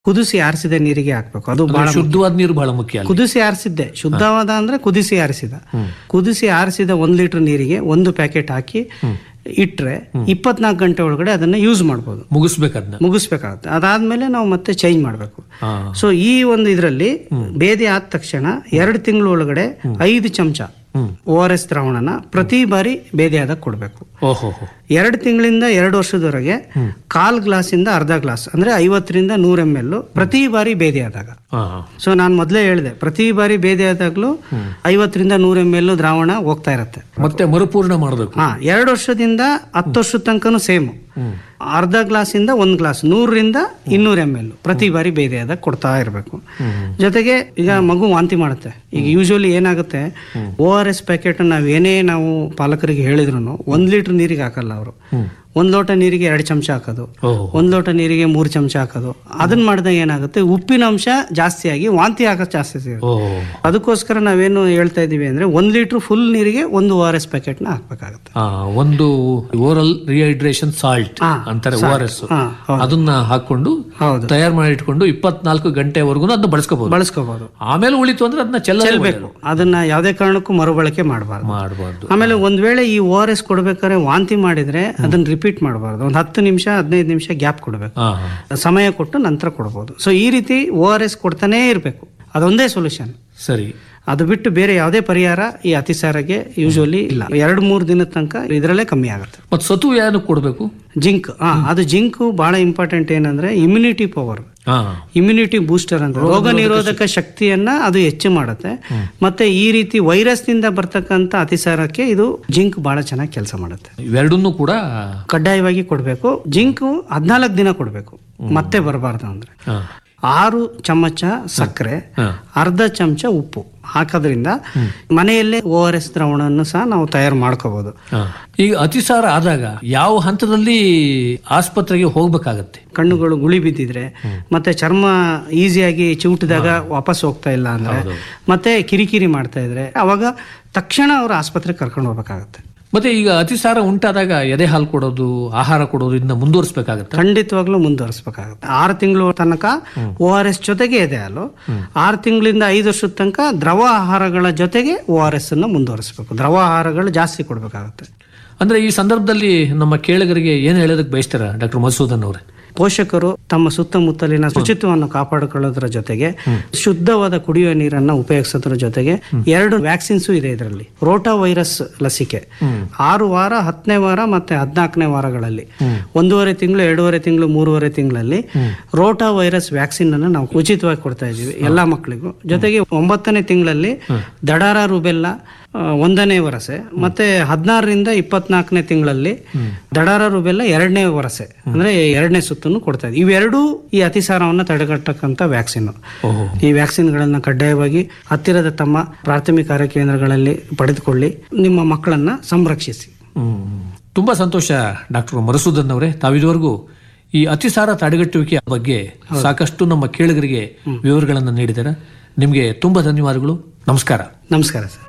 ಕುದಿಸಿ ಆರಿಸಿದ ನೀರಿಗೆ ಹಾಕ್ಬೇಕು ಅದು ಅಂದ್ರೆ ಬಹಳ ಶುದ್ಧವಾದ ನೀರು ಬಹಳ ಮುಖ್ಯ ಅಲ್ಲಿ ಕುದಿಸಿ ಆರಿಸಿದ್ದೆ ಶುದ್ಧವಾದ ಅಂದ್ರೆ ಕುದಿಸಿ ಆರಿಸಿದ ಕುದಿಸಿ ಆರಿಸಿದ ಒಂದ್ ಲೀಟರ್ ನೀರಿಗೆ ಒಂದು ಪ್ಯಾಕೆಟ್ ಹಾಕಿ ಇಟ್ರೆ ಇಪ್ಪತ್ನಾಲ್ಕು ಗಂಟೆ ಒಳಗಡೆ ಅದನ್ನ ಯೂಸ್ ಮಾಡ್ಬೋದು ಮುಗಿಸ್ಬೇಕದ್ನ ಮುಗಿಸ್ಬೇಕಾಗುತ್ತೆ ಅದಾದ್ಮೇಲೆ ನಾವು ಮತ್ತೆ ಚೇಂಜ್ ಮಾಡಬೇಕು ಹಾ ಸೊ ಈ ಒಂದು ಇದರಲ್ಲಿ ಬೇದಿ ಆದ ತಕ್ಷಣ ಎರಡು ತಿಂಗಳ ಒಳಗಡೆ ಐದು ಚಮಚ ಓ ಆರ್ ಎಸ್ ದ್ರಾವಣನ ಪ್ರತಿ ಬಾರಿ ಬೇದಿ ಆದಾಗ ಕೊಡಬೇಕು ಓಹೋ ಎರಡು ತಿಂಗಳಿಂದ ಎರಡು ವರ್ಷದವರೆಗೆ ಕಾಲ್ ಗ್ಲಾಸಿಂದ ಅರ್ಧ ಗ್ಲಾಸ್ ಅಂದ್ರೆ ಐವತ್ತರಿಂದ ನೂರ ಎಮ್ ಎಲ್ ಪ್ರತಿ ಬಾರಿ ಬೇದಿ ಆದಾಗ ಹಾ ಸೊ ನಾನು ಮೊದಲೇ ಹೇಳಿದೆ ಪ್ರತಿ ಬಾರಿ ಬೇದಿ ಆದಾಗಲೂ ಐವತ್ತರಿಂದ ನೂರ ಎಮ್ ಎಲ್ ದ್ರಾವಣ ಹೋಗ್ತಾ ಇರುತ್ತೆ ಮತ್ತೆ ಮರುಪೂರ್ಣ ಮಾಡಬೇಕು ಹಾ ಎರಡು ವರ್ಷದಿಂದ ಹತ್ತು ವರ್ಷದ ತನಕನೂ ಸೇಮ್ ಅರ್ಧ ಗ್ಲಾಸಿಂದ ಒಂದು ಗ್ಲಾಸ್ ನೂರರಿಂದ ಇನ್ನೂರ ಎಮ್ ಎಲ್ ಪ್ರತಿ ಬಾರಿ ಬೇದಿ ಆದಾಗ ಕೊಡ್ತಾ ಇರಬೇಕು ಜೊತೆಗೆ ಈಗ ಮಗು ವಾಂತಿ ಮಾಡುತ್ತೆ ಈಗ ಯೂಶುವಲಿ ಏನಾಗುತ್ತೆ ಓ ಆರ್ ಎಸ್ ಪ್ಯಾಕೆಟ್ ನಾವು ಏನೇ ನಾವು ಪಾಲಕರಿಗೆ ಹೇಳಿದ್ರು ಒಂದ್ ಲೀಟರ್ ನೀರಿಗೆ ಹಾಕಲ್ಲ ಅವರು ಒಂದ್ ಲೋಟ ನೀರಿಗೆ ಎರಡು ಚಮಚ ಹಾಕೋದು ಓಹೋ ಒಂದ್ ಲೋಟ ನೀರಿಗೆ ಮೂರು ಚಮಚ ಹಾಕೋದು ಅದನ್ನ ಮಾಡಿದಾಗ ಏನಾಗುತ್ತೆ ಉಪ್ಪಿನ ಅಂಶ ಜಾಸ್ತಿಯಾಗಿ ವಾಂತಿ ಆಗೋದು ಜಾಸ್ತಿ ಸಿಗುತ್ತೆ ಓಹೋ ಅದಕ್ಕೋಸ್ಕರ ನಾವೇನು ಹೇಳ್ತಾ ಇದೀವಿ ಅಂದ್ರೆ ಒಂದ್ ಲೀಟರ್ ಫುಲ್ ನೀರಿಗೆ ಒಂದು ಓ ಆರ್ ಎಸ್ ಪ್ಯಾಕೆಟ್ನ ಹಾಕ್ಬೇಕಾಗುತ್ತೆ ಆ, ಒಂದು ಓರಲ್ ರಿಹೈಡ್ರೇಷನ್ ಸಾಲ್ಟ್ ಹಾ, ಅಂತಾರೆ ಓ ಆರ್ ಎಸ್ ಹಾ, ಹೌದು. ಅದನ್ನ ಹಾಕೊಂಡು ಹೌದು ತಯಾರು ಮಾಡಿ ಇಟ್ಕೊಂಡು ಇಪ್ಪತ್ನಾಲ್ಕು ಗಂಟೆವರೆಗೂ ಅದನ್ನ ಬಳಸ್ಕೋಬಹುದು ಬಳಸ್ಕೋಬಹುದು ಆಮೇಲೆ ಉಳಿತು ಅಂದ್ರೆ ಅದನ್ನ ಚೆಲ್ಲ ಚೆಲ್ಬೇಕು ಅದನ್ನ ಯಾವುದೇ ಕಾರಣಕ್ಕೂ ಮರುಬಳಕೆ ಮಾಡಬಾರ್ದು ಮಾಡಬಾರ್ದು ಆಮೇಲೆ ಒಂದ್ ವೇಳೆ ಈ ಓ ಆರ್ ಎಸ್ ಕೊಡ್ಬೇಕಾದ್ರೆ ವಾಂತಿ ಮಾಡಿದ್ರೆ ಅದನ್ನ ರಿಪೀಟ್ ಮಾಡಬಾರ್ದು ಒಂದು ಹತ್ತು ನಿಮಿಷ ಹದಿನೈದು ನಿಮಿಷ ಗ್ಯಾಪ್ ಕೊಡಬೇಕು ಹಾ ಸಮಯ ಕೊಟ್ಟು ನಂತರ ಕೊಡ್ಬೋದು ಸೊ ಈ ರೀತಿ ಓ ಆರ್ ಎಸ್ ಕೊಡ್ತಾನೇ ಇರಬೇಕು ಅದೊಂದೇ ಸೊಲ್ಯೂಷನ್ ಸರಿ ಅದು ಬಿಟ್ಟು ಬೇರೆ ಯಾವುದೇ ಪರಿಹಾರ ಈ ಅತಿಸಾರಕ್ಕೆ ಯೂಶುವಲಿ ಇಲ್ಲ ಎರಡು ಮೂರು ದಿನದ ತನಕ ಇದರಲ್ಲೇ ಕಮ್ಮಿ ಆಗುತ್ತೆ ಮತ್ ಸತು ಏನಕ್ಕೆ ಕೊಡ್ಬೇಕು ಜಿಂಕ್ ಹಾ ಅದು ಜಿಂಕ್ ಬಹಳ ಇಂಪಾರ್ಟೆಂಟ್ ಏನಂದ್ರೆ ಇಮ್ಯುನಿಟಿ ಪವರ್ ಹಾ ಇಮ್ಯುನಿಟಿ ಬೂಸ್ಟರ್ ಅಂತ ರೋಗ ನಿರೋಧಕ ಶಕ್ತಿಯನ್ನ ಅದು ಹೆಚ್ಚು ಮಾಡುತ್ತೆ ಮತ್ತೆ ಈ ರೀತಿ ವೈರಸ್ ನಿಂದ ಬರ್ತಕ್ಕಂಥ ಅತಿಸಾರಕ್ಕೆ ಇದು ಜಿಂಕ್ ಬಹಳ ಚೆನ್ನಾಗಿ ಕೆಲಸ ಮಾಡುತ್ತೆ ಇವೆರಡನ್ನೂ ಕೂಡ ಕಡ್ಡಾಯವಾಗಿ ಕೊಡಬೇಕು ಜಿಂಕ್ ಹದಿನಾಲ್ಕು ದಿನ ಕೊಡಬೇಕು ಮತ್ತೆ ಬರಬಾರ್ದು ಅಂದ್ರೆ ಹಾ ಆರು ಚಮಚ ಸಕ್ಕರೆ ಹಾ. ಅರ್ಧ ಚಮಚ ಉಪ್ಪು ಹಾಕೋದ್ರಿಂದ ಮನೆಯಲ್ಲೇ ಓ ಆರ್ ಎಸ್ ದ್ರಾವಣವನ್ನು ಸಹ ನಾವು ತಯಾರು ಮಾಡ್ಕೋಬಹುದು ಹಾ. ಈಗ ಅತಿಸಾರ ಆದಾಗ ಯಾವ ಹಂತದಲ್ಲಿ ಆಸ್ಪತ್ರೆಗೆ ಹೋಗ್ಬೇಕಾಗತ್ತೆ ಕಣ್ಣುಗಳು ಗುಳಿ ಬಿದ್ದಿದ್ರೆ ಮತ್ತೆ ಚರ್ಮ ಈಸಿಯಾಗಿ ಚಿವುಟಿದಾಗ ವಾಪಸ್ ಹೋಗ್ತಾ ಇಲ್ಲ ಅಂದ್ರೆ ಮತ್ತೆ ಕಿರಿಕಿರಿ ಮಾಡ್ತಾ ಇದ್ರೆ ಅವಾಗ ತಕ್ಷಣ ಅವ್ರ ಆಸ್ಪತ್ರೆಗೆ ಕರ್ಕೊಂಡು ಹೋಗ್ಬೇಕಾಗತ್ತೆ ಮತ್ತೆ ಈಗ ಅತಿಸಾರ ಉಂಟಾದಾಗ ಎದೆ ಹಾಲು ಕೊಡೋದು ಆಹಾರ ಕೊಡೋದು ಇದನ್ನ ಮುಂದುವರಿಸಬೇಕಾಗತ್ತೆ ಖಂಡಿತವಾಗ್ಲೂ ಮುಂದುವರಿಸಬೇಕಾಗುತ್ತೆ ಆರು ತಿಂಗಳು ತನಕ ಓ ಆರ್ ಎಸ್ ಜೊತೆಗೆ ಇದೆ ಹಾಲು ಆರು ತಿಂಗಳಿಂದ ಐದು ವರ್ಷದ ತನಕ ದ್ರವ ಆಹಾರಗಳ ಜೊತೆಗೆ ಓ ಆರ್ ಎಸ್ ಅನ್ನು ಮುಂದುವರಿಸಬೇಕು ದ್ರವ ಆಹಾರಗಳು ಜಾಸ್ತಿ ಕೊಡಬೇಕಾಗುತ್ತೆ ಅಂದ್ರೆ ಈ ಸಂದರ್ಭದಲ್ಲಿ ನಮ್ಮ ಕೇಳಗರಿಗೆ ಏನ್ ಹೇಳೋದಕ್ಕೆ ಬಯಸ್ತಾರ ಡಾಕ್ಟರ್ ಮಧುಸೂದನ್ ಅವರೇ ಪೋಷಕರು ತಮ್ಮ ಸುತ್ತಮುತ್ತಲಿನ ಶುಚಿತ್ವವನ್ನು ಕಾಪಾಡಿಕೊಳ್ಳೋದ್ರ ಜೊತೆಗೆ ಶುದ್ಧವಾದ ಕುಡಿಯುವ ನೀರನ್ನ ಉಪಯೋಗಿಸೋದ್ರ ಜೊತೆಗೆ ಎರಡು ವ್ಯಾಕ್ಸಿನ್ಸ್ ಇದೆ ಇದರಲ್ಲಿ ರೋಟಾ ವೈರಸ್ ಲಸಿಕೆ ಆರು ವಾರ ಹತ್ತನೇ ವಾರ ಮತ್ತೆ ಹದಿನಾಲ್ಕನೇ ವಾರಗಳಲ್ಲಿ ಒಂದೂವರೆ ತಿಂಗಳು ಎರಡೂವರೆ ತಿಂಗಳು ಮೂರುವರೆ ತಿಂಗಳಲ್ಲಿ ರೋಟಾ ವೈರಸ್ ವ್ಯಾಕ್ಸಿನ್ ಅನ್ನು ನಾವು ಉಚಿತವಾಗಿ ಕೊಡ್ತಾ ಇದ್ದೀವಿ ಎಲ್ಲಾ ಮಕ್ಕಳಿಗೂ ಜೊತೆಗೆ ಒಂಬತ್ತನೇ ತಿಂಗಳಲ್ಲಿ ದಡಾರ ರುಬೆಲ್ಲ ಆ, ಒಂದನೇ ವರಸೆ ಮತ್ತೆ ಹದಿನಾರರಿಂದ ಇಪ್ಪತ್ನಾಲ್ಕನೇ ತಿಂಗಳಲ್ಲಿ ದಡಾರ ರುಬೆಲ್ಲ ಎರಡನೇ ವರಸೆ ಅಂದ್ರೆ ಎರಡನೇ ಸುತ್ತನ್ನು ಕೊಡ್ತಾ ಇದ್ದೀವಿ ಇವೆರಡೂ ಈ ಅತಿಸಾರವನ್ನು ತಡೆಗಟ್ಟಕ್ಕಂತ ವ್ಯಾಕ್ಸಿನ್ ಓಹೋ ಈ ವ್ಯಾಕ್ಸಿನ್ಗಳನ್ನ ಕಡ್ಡಾಯವಾಗಿ ಹತ್ತಿರದ ತಮ್ಮ ಪ್ರಾಥಮಿಕ ಆರೋಗ್ಯ ಕೇಂದ್ರಗಳಲ್ಲಿ ಪಡೆದುಕೊಳ್ಳಿ ನಿಮ್ಮ ಮಕ್ಕಳನ್ನ ಸಂರಕ್ಷಿಸಿ ಹ್ಮ್. ತುಂಬಾ ಸಂತೋಷ ಡಾಕ್ಟರ್ ಮಧುಸೂದನ್ ಅವರೇ ತಾವಿದುವರೆಗೂ ಈ ಅತಿಸಾರ ತಡೆಗಟ್ಟುವಿಕೆ ಬಗ್ಗೆ ಸಾಕಷ್ಟು ನಮ್ಮ ಕೇಳುಗರಿಗೆ ವಿವರಗಳನ್ನು ನೀಡಿದ್ದಾರೆ ನಿಮಗೆ ತುಂಬಾ ಧನ್ಯವಾದಗಳು ನಮಸ್ಕಾರ ನಮಸ್ಕಾರ ಸರ್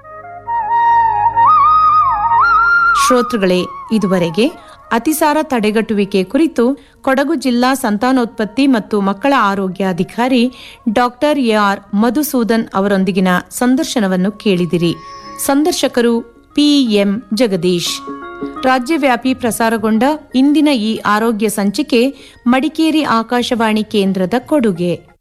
ಶ್ರೋತೃಗಳೇ ಇದುವರೆಗೆ ಅತಿಸಾರ ತಡೆಗಟ್ಟುವಿಕೆ ಕುರಿತು ಕೊಡಗು ಜಿಲ್ಲಾ ಸಂತಾನೋತ್ಪತ್ತಿ ಮತ್ತು ಮಕ್ಕಳ ಆರೋಗ್ಯ ಅಧಿಕಾರಿ ಡಾಕ್ಟರ್ ಎಆರ್ ಮಧುಸೂದನ್ ಅವರೊಂದಿಗಿನ ಸಂದರ್ಶನವನ್ನು ಕೇಳಿದಿರಿ ಸಂದರ್ಶಕರು ಪಿಎಂ ಜಗದೀಶ್ ರಾಜ್ಯವ್ಯಾಪಿ ಪ್ರಸಾರಗೊಂಡ ಇಂದಿನ ಈ ಆರೋಗ್ಯ ಸಂಚಿಕೆ ಮಡಿಕೇರಿ ಆಕಾಶವಾಣಿ ಕೇಂದ್ರದ ಕೊಡುಗೆ